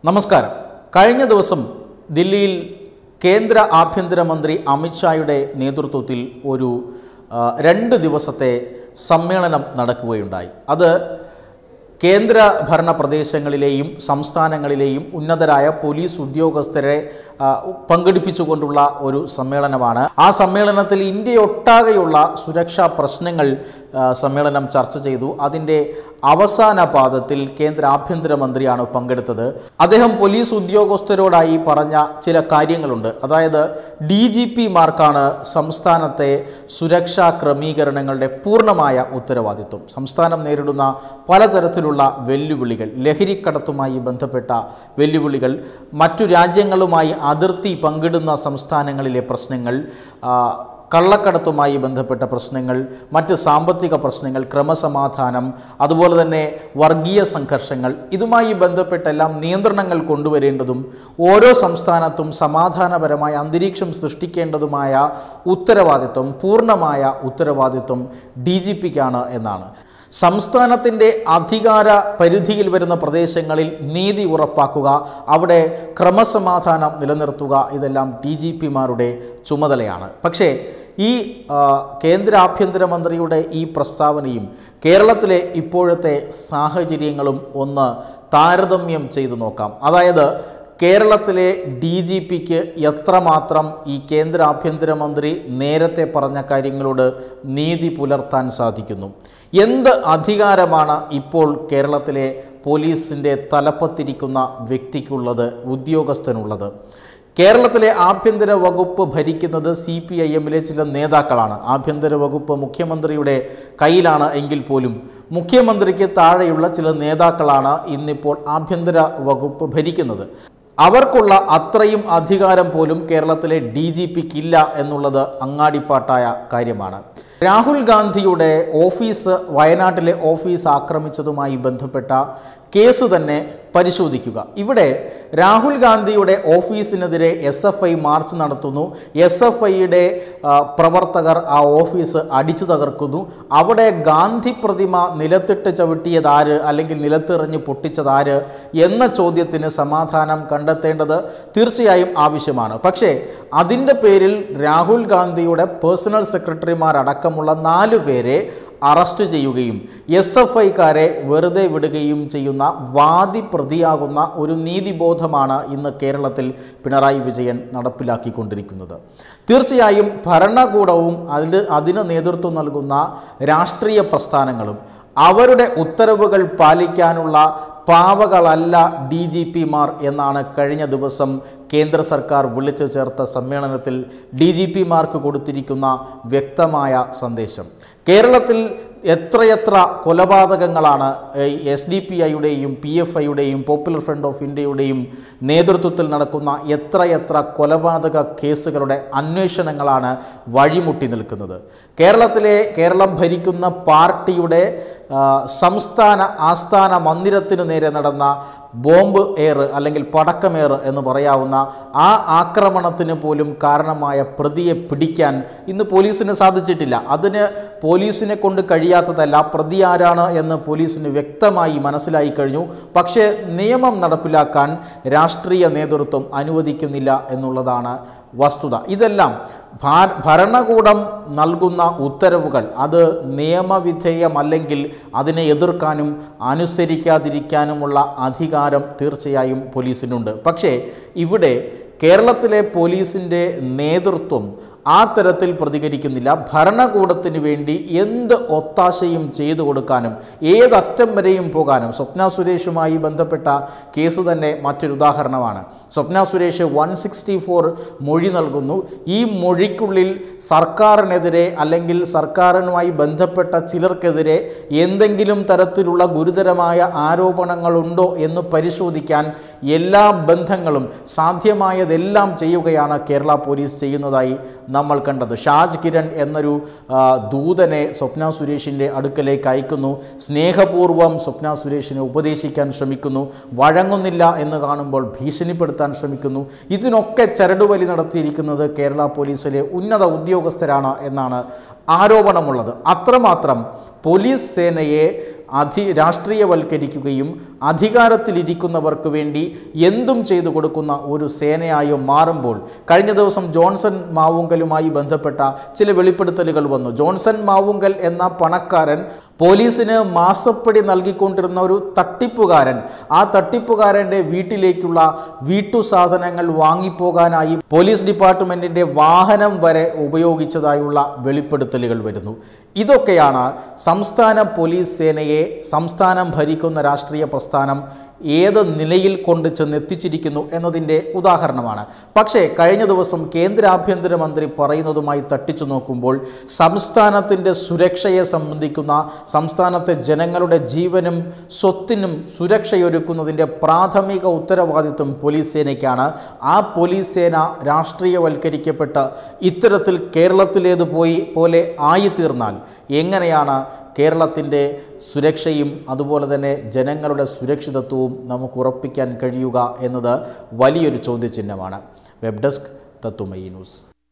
നമസ്കാരം കഴിഞ്ഞ ദിവസം ദില്ലിയിൽ കേന്ദ്ര ആഭ്യന്തരമന്ത്രി അമിത്ഷായുടെ നേതൃത്വത്തിൽ ഒരു ആ, രണ്ട് ദിവസത്തെ സമ്മേളനം നടക്കുകയുണ്ടായി അത് കേന്ദ്ര ഭരണ പ്രദേശങ്ങളിലെയും സംസ്ഥാനങ്ങളിലെയും ഉന്നതരായ പോലീസ് ഉദ്യോഗസ്ഥരെ ആ, പങ്കെടുപ്പിച്ചുകൊണ്ടുള്ള ഒരു സമ്മേളനമാണ് ആ സമ്മേളനത്തിൽ ഇന്ത്യയൊട്ടാകെയുള്ള സുരക്ഷാ പ്രശ്നങ്ങൾ ആ, സമ്മേളനം ചർച്ച ചെയ്തു അതിൻ്റെ അവസാന പാദത്തിൽ കേന്ദ്ര ആഭ്യന്തരമന്ത്രിയാണ് പങ്കെടുത്തത് അദ്ദേഹം പോലീസ് ഉദ്യോഗസ്ഥരോടായി പറഞ്ഞ ചില കാര്യങ്ങളുണ്ട് അതായത് ഡി ജി പിമാർക്കാണ് സംസ്ഥാനത്തെ സുരക്ഷാ ക്രമീകരണങ്ങളുടെ പൂർണ്ണമായ ഉത്തരവാദിത്വം സംസ്ഥാനം നേരിടുന്ന പലതരത്തിലുള്ള വെല്ലുവിളികൾ ലഹരിക്കടത്തുമായി ബന്ധപ്പെട്ട വെല്ലുവിളികൾ മറ്റു രാജ്യങ്ങളുമായി അതിർത്തി പങ്കിടുന്ന സംസ്ഥാനങ്ങളിലെ പ്രശ്നങ്ങൾ ആ, കള്ളക്കടത്തുമായി ബന്ധപ്പെട്ട പ്രശ്നങ്ങൾ മറ്റ് സാമ്പത്തിക പ്രശ്നങ്ങൾ ക്രമസമാധാനം അതുപോലെ തന്നെ വർഗീയ സംഘർഷങ്ങൾ ഇതുമായി ബന്ധപ്പെട്ടെല്ലാം നിയന്ത്രണങ്ങൾ കൊണ്ടുവരേണ്ടതും ഓരോ സംസ്ഥാനത്തും സമാധാനപരമായ അന്തരീക്ഷം സൃഷ്ടിക്കേണ്ടതുമായ ഉത്തരവാദിത്വം പൂർണ്ണമായ ഉത്തരവാദിത്വം ഡി ജി പിക്കാണ് എന്നാണ് സംസ്ഥാനത്തിൻ്റെ അധികാര പരിധിയിൽ വരുന്ന പ്രദേശങ്ങളിൽ നീതി ഉറപ്പാക്കുക അവിടെ ക്രമസമാധാനം നിലനിർത്തുക ഇതെല്ലാം ഡി ജി പിമാരുടെ ചുമതലയാണ് പക്ഷേ ഈ ആ, കേന്ദ്ര ആഭ്യന്തരമന്ത്രിയുടെ ഈ പ്രസ്താവനയും കേരളത്തിലെ ഇപ്പോഴത്തെ സാഹചര്യങ്ങളും ഒന്ന് താരതമ്യം ചെയ്തു നോക്കാം അതായത് കേരളത്തിലെ ഡി ജി പിക്ക് എത്രമാത്രം ഈ കേന്ദ്ര ആഭ്യന്തരമന്ത്രി നേരത്തെ പറഞ്ഞ കാര്യങ്ങളോട് നീതി പുലർത്താൻ സാധിക്കുന്നു എന്ത് അധികാരമാണ് ഇപ്പോൾ കേരളത്തിലെ പോലീസിൻ്റെ തലപ്പത്തിരിക്കുന്ന വ്യക്തിക്കുള്ളത് ഉദ്യോഗസ്ഥനുള്ളത് കേരളത്തിലെ ആഭ്യന്തര വകുപ്പ് ഭരിക്കുന്നത് സി പി ഐ എമ്മിലെ ചില നേതാക്കളാണ് ആഭ്യന്തര വകുപ്പ് മുഖ്യമന്ത്രിയുടെ കയ്യിലാണ് എങ്കിൽ പോലും മുഖ്യമന്ത്രിക്ക് താഴെയുള്ള ചില നേതാക്കളാണ് ഇന്നിപ്പോൾ ആഭ്യന്തര വകുപ്പ് ഭരിക്കുന്നത് അവർക്കുള്ള അത്രയും അധികാരം പോലും കേരളത്തിലെ ഡി ജി പിക്കില്ല എന്നുള്ളത് അങ്ങാടിപ്പാട്ടായ കാര്യമാണ് രാഹുൽ ഗാന്ധിയുടെ ഓഫീസ് വയനാട്ടിലെ ഓഫീസ് ആക്രമിച്ചതുമായി ബന്ധപ്പെട്ട കേസ് തന്നെ പരിശോധിക്കുക ഇവിടെ രാഹുൽ ഗാന്ധിയുടെ ഓഫീസിനെതിരെ എസ് എഫ് ഐ മാർച്ച് നടത്തുന്നു എസ് എഫ് ഐയുടെ പ്രവർത്തകർ ആ ഓഫീസ് അടിച്ചു തകർക്കുന്നു അവിടെ ഗാന്ധി പ്രതിമ നിലത്തിട്ട് ചവിട്ടിയതാര് അല്ലെങ്കിൽ നിലത്തെറിഞ്ഞ് പൊട്ടിച്ചതാര് എന്ന ചോദ്യത്തിന് സമാധാനം കണ്ടെത്തേണ്ടത് തീർച്ചയായും ആവശ്യമാണ് പക്ഷേ അതിൻ്റെ പേരിൽ രാഹുൽ ഗാന്ധിയുടെ പേഴ്സണൽ സെക്രട്ടറിമാരടക്കമുള്ള നാലു പേരെ അറസ്റ്റ് ചെയ്യുകയും എസ് എഫ് ഐക്കാരെ വെറുതെ വിടുകയും ചെയ്യുന്ന വാദി പ്രതിയാകുന്ന ഒരു നീതിബോധമാണ് ഇന്ന് കേരളത്തിൽ പിണറായി വിജയൻ നടപ്പിലാക്കിക്കൊണ്ടിരിക്കുന്നത് തീർച്ചയായും ഭരണകൂടവും അതിൽ അതിന് നേതൃത്വം നൽകുന്ന രാഷ്ട്രീയ പ്രസ്ഥാനങ്ങളും അവരുടെ ഉത്തരവുകൾ പാലിക്കാനുള്ള പാവകളല്ല ഡി ജി പിമാർ എന്നാണ് കഴിഞ്ഞ ദിവസം കേന്ദ്ര സർക്കാർ വിളിച്ചു ചേർത്ത സമ്മേളനത്തിൽ ഡി ജി പിമാർക്ക് കൊടുത്തിരിക്കുന്ന വ്യക്തമായ സന്ദേശം കേരളത്തിൽ എത്രയെത്ര കൊലപാതകങ്ങളാണ് എസ് ഡി പി ഐയുടെയും പി എഫ് ഐയുടെയും പോപ്പുലർ ഫ്രണ്ട് ഓഫ് ഇന്ത്യയുടെയും നേതൃത്വത്തിൽ നടക്കുന്ന എത്രയെത്ര കൊലപാതക കേസുകളുടെ അന്വേഷണങ്ങളാണ് വഴിമുട്ടി നിൽക്കുന്നത് കേരളത്തിലെ കേരളം ഭരിക്കുന്ന പാർട്ടിയുടെ ആ, സംസ്ഥാന ആസ്ഥാന മന്ദിരത്തിന് നേരെ നടന്ന ബോംബ് എയർ അല്ലെങ്കിൽ പടക്കമേർ എന്ന് പറയാവുന്ന ആ ആക്രമണത്തിന് പോലും കാരണമായ പ്രതിയെ പിടിക്കാൻ ഇന്ന് പോലീസിന് സാധിച്ചിട്ടില്ല അതിന് പോലീസിനെ കൊണ്ട് കഴിയാത്തതല്ല പ്രതി ആരാണ് എന്ന് പോലീസിന് വ്യക്തമായി മനസ്സിലായി കഴിഞ്ഞു പക്ഷേ നിയമം നടപ്പിലാക്കാൻ രാഷ്ട്രീയ നേതൃത്വം അനുവദിക്കുന്നില്ല എന്നുള്ളതാണ് വസ്തുത ഇതെല്ലാം ഭാ- ഭരണകൂടം നൽകുന്ന ഉത്തരവുകൾ അത് നിയമവിധേയമല്ലെങ്കിൽ അതിനെ എതിർക്കാനും അനുസരിക്കാതിരിക്കാനുമുള്ള അധികാരം തീർച്ചയായും പോലീസിനുണ്ട് പക്ഷേ ഇവിടെ കേരളത്തിലെ പോലീസിൻ്റെ നേതൃത്വം ആ തരത്തിൽ പ്രതികരിക്കുന്നില്ല ഭരണകൂടത്തിന് വേണ്ടി എന്ത് ഒത്താശയും ചെയ്തു കൊടുക്കാനും ഏതറ്റം വരെയും പോകാനും സ്വപ്ന സുരേഷുമായി ബന്ധപ്പെട്ട കേസ് തന്നെ മറ്റൊരു ഉദാഹരണമാണ് Swapna Suresh one sixty four മൊഴി നൽകുന്നു ഈ മൊഴിക്കുള്ളിൽ സർക്കാരിനെതിരെ അല്ലെങ്കിൽ സർക്കാരിനുമായി ബന്ധപ്പെട്ട ചിലർക്കെതിരെ എന്തെങ്കിലും തരത്തിലുള്ള ഗുരുതരമായ ആരോപണങ്ങളുണ്ടോ എന്ന് പരിശോധിക്കാൻ എല്ലാ ബന്ധങ്ങളും സാധ്യമായതെല്ലാം ചെയ്യുകയാണ് കേരള പോലീസ് ചെയ്യുന്നതായി നമ്മൾ കണ്ടത് ഷാജ് കിരൺ എന്നൊരു ആ, ദൂതനെ സ്വപ്ന സുരേഷിൻ്റെ അടുക്കലേക്ക് അയക്കുന്നു സ്നേഹപൂർവ്വം സ്വപ്ന സുരേഷിനെ ഉപദേശിക്കാൻ ശ്രമിക്കുന്നു വഴങ്ങുന്നില്ല എന്ന് കാണുമ്പോൾ ഭീഷണിപ്പെടുത്താൻ ശ്രമിക്കുന്നു ഇതിനൊക്കെ ചരടുവലി നടത്തിയിരിക്കുന്നത് കേരള പോലീസിലെ ഉന്നത ഉദ്യോഗസ്ഥരാണ് എന്നാണ് ആരോപണമുള്ളത് അത്രമാത്രം പോലീസ് സേനയെ അധി രാഷ്ട്രീയവൽക്കരിക്കുകയും അധികാരത്തിലിരിക്കുന്നവർക്ക് വേണ്ടി എന്തും ചെയ്തു കൊടുക്കുന്ന ഒരു സേനയായി മാറുമ്പോൾ കഴിഞ്ഞ ദിവസം ജോൺസൺ മാവുങ്കലുമായി ബന്ധപ്പെട്ട ചില വെളിപ്പെടുത്തലുകൾ വന്നു ജോൺസൺ മാവുങ്കൽ എന്ന പണക്കാരൻ പോലീസിന് മാസപ്പടി നൽകിക്കൊണ്ടിരുന്ന ഒരു തട്ടിപ്പുകാരൻ ആ തട്ടിപ്പുകാരൻ്റെ വീട്ടിലേക്കുള്ള വീട്ടു സാധനങ്ങൾ വാങ്ങിപ്പോകാനായി പോലീസ് ഡിപ്പാർട്ട്മെൻറ്റിൻ്റെ വാഹനം വരെ ഉപയോഗിച്ചതായുള്ള വെളിപ്പെടുത്തലുകൾ വരുന്നു ഇതൊക്കെയാണ് സംസ്ഥാന പോലീസ് സേനയെ സംസ്ഥാനം ഭരിക്കുന്ന രാഷ്ട്രീയ പ്രസ്ഥാനം ഏത് നിലയിൽ കൊണ്ട് ചെന്നെത്തിച്ചിരിക്കുന്നു എന്നതിൻ്റെ ഉദാഹരണമാണ് പക്ഷേ കഴിഞ്ഞ ദിവസം കേന്ദ്ര ആഭ്യന്തരമന്ത്രി പറയുന്നതുമായി തട്ടിച്ചു നോക്കുമ്പോൾ സംസ്ഥാനത്തിൻ്റെ സുരക്ഷയെ സംബന്ധിക്കുന്ന സംസ്ഥാനത്തെ ജനങ്ങളുടെ ജീവനും സ്വത്തിനും സുരക്ഷയൊരുക്കുന്നതിൻ്റെ പ്രാഥമിക ഉത്തരവാദിത്വം പോലീസ് സേനയ്ക്കാണ് ആ പോലീസ് സേന രാഷ്ട്രീയവൽക്കരിക്കപ്പെട്ട് ഇത്തരത്തിൽ കേരളത്തിലേത് പോയി പോലെ ആയിത്തീർന്നാൽ എങ്ങനെയാണ് കേരളത്തിൻ്റെ സുരക്ഷയും അതുപോലെ തന്നെ ജനങ്ങളുടെ സുരക്ഷിതത്വവും നമുക്ക് ഉറപ്പിക്കാൻ കഴിയുക എന്നത് വലിയൊരു ചോദ്യചിഹ്നമാണ് വെബ് ഡെസ്ക് തത്തുമയി ന്യൂസ്